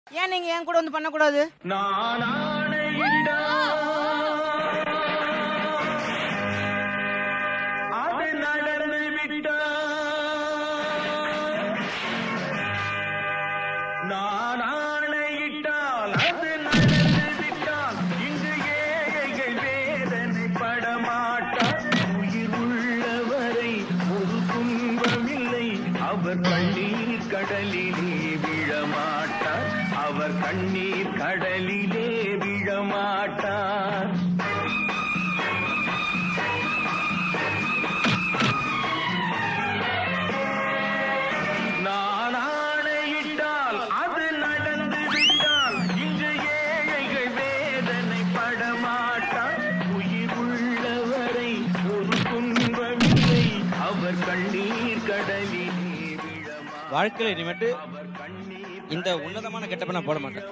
ஏன் நீங்க என் கூட வந்து பண்ணக்கூடாது நான் ஆணையிட்டா அது நடந்து விட்டா நான் ஆணையிட்டால் அது நடந்து விட்டால் இங்கு ஏழைகள் வேதனை படமாட்டார் உயிர் உள்ளவரை ஒரு துன்பமில்லை அவர் கண்ணீர் கடலிலே விழமாட்டார் அவர் கண்ணீர் கடலிலே விழமாட்டார் நான் ஆணையிட்டால் அது நடந்து விட்டால் இங்கு ஏழைகள் வேதனை படமாட்டார் உயிர் உள்ளவரை ஒரு துன்பமில்லை அவர் கண்ணீர் கடலிலே விழமாட்டார் வாழ்க்கையில இனிமேட்டு அவர் கண்ணீர் இந்த உன்னதமான கெட்டப்ப நான் போட மாட்டேன்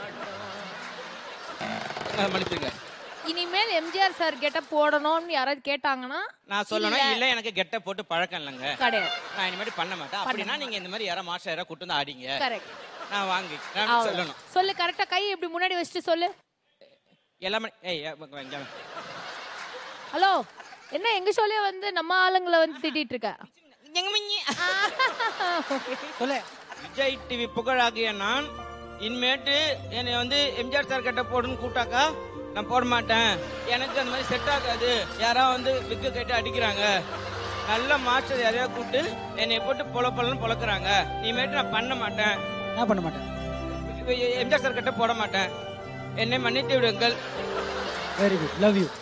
அஹ் மன்னிச்சுங்க இனிமேல் எம்ஜிஆர் சார் கெட்ட போடணும்னு யாராவது கேட்டாங்கன்னா நான் சொல்லணும் இல்ல. இல்ல எனக்கு கெட்ட போட்டு பழக்கம் இல்லைங்க கிடையாது நான் இனிமேட்டு பண்ண மாட்டேன் அப்படின்னா நீங்க இந்த மாதிரி யாரா மாஸ்டர் யாரா கூட்டு வந்து ஆடிங்க கரெக்ட் நான் வாங்கி நான் சொல்லணும் சொல்லு கரெக்டா கை இப்படி முன்னாடி வச்சுட்டு சொல்லு எல்லாமே ஏய் ஏ, இங்க வா, இங்க வா. ஹலோ என்ன எங்க ஷோலயே வந்து நம்ம ஆளுங்களை வந்து திட்டிட்டு இருக்க எங்க மிஞ்சி. Okay. சொல்லு விஜய் டிவி புகழாகிய நான் இனிமேட்டு என்னை வந்து எம்ஜிஆர் சார் கிட்ட போடுன்னு கூட்டாக்கா நான் போட மாட்டேன் எனக்கு அந்த மாதிரி செட் ஆகாது யாரா வந்து விக்கு கேட்டு அடிக்கிறாங்க நல்ல மாஸ்டர் யாரையா கூப்பிட்டு என்னை போட்டு பொல பொலன்னு பொழக்கிறாங்க இனிமேட்டு நான் பண்ண மாட்டேன் என்ன பண்ண மாட்டேன் எம்ஜிஆர் சார் கிட்ட போட மாட்டேன் என்னை மன்னித்து விடுங்கள் வெரி குட் லவ் யூ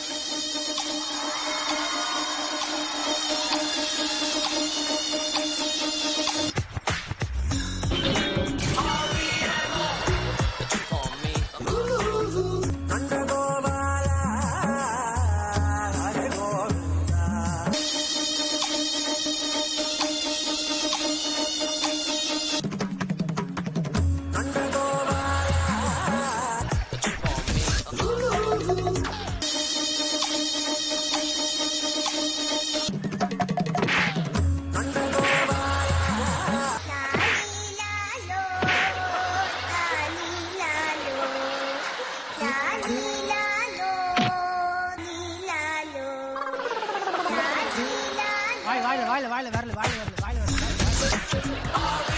வாய் வாயில வாயில வாயில வரல வாயில வரல வாயில வரல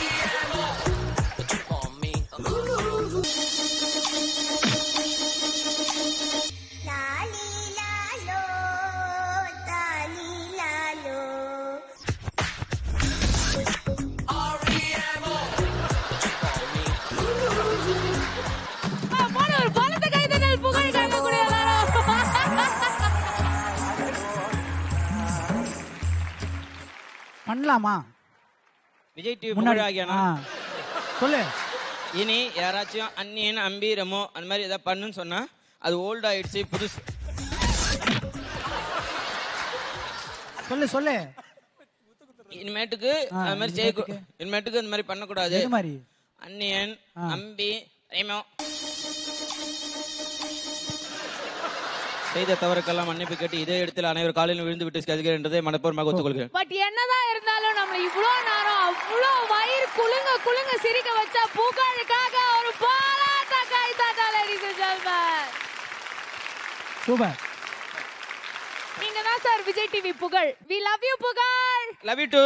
போன ஒரு பலத்த கைதட்டல் புகழ் காணக்கூடிய எல்லாரும் பண்ணலாமா விஜய் டிவி முன்னாடி புகழாகிய ஆ. நான் சொல்லு இனி யாராச்சும் அன்னியன் அம்பி ரெமோ அந்த மாதிரி ஏதாவது பண்ணுன்னு சொன்னா அது ஓல்ட் ஆயிடுச்சு புதுசு சொல்லு சொல்லு இனிமேட்டுக்கு ஆ, அது மாதிரி செய்ய இனிமேட்டுக்கு? இனிமேட்டுக்கு இந்த மாதிரி பண்ணக்கூடாது எது மாதிரி அன்னியன் ஆ. அம்பி ரெமோ செய்த தவறுக்கெல்லாம் மன்னிப்பு கேட்டு இதே இடத்தில் அனைவர் காலையில் விழுந்து விட்டு கருதுகிறேன் என்றதை மனப்பூர்வமாக ஒத்துக்கொள்கிறேன் பட் என்னதான் இருந்தாலும் நம்மள இவ்ளோ நேரம் அவ்வளோ வயிறு குலுங்க குலுங்க சிரிக்க வச்சா புகழுக்காக ஒரு பாலாட்ட கை தாட்டா லேடிஸ் அண்ட் ஜென்டில்மேன் சூப்பர் நீங்க தான் sir Vijay TV Pugazh we love you Pugazh love you too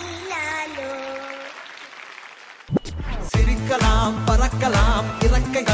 சிரிக்கலாம் பறக்கலாம் இறக்கைகள்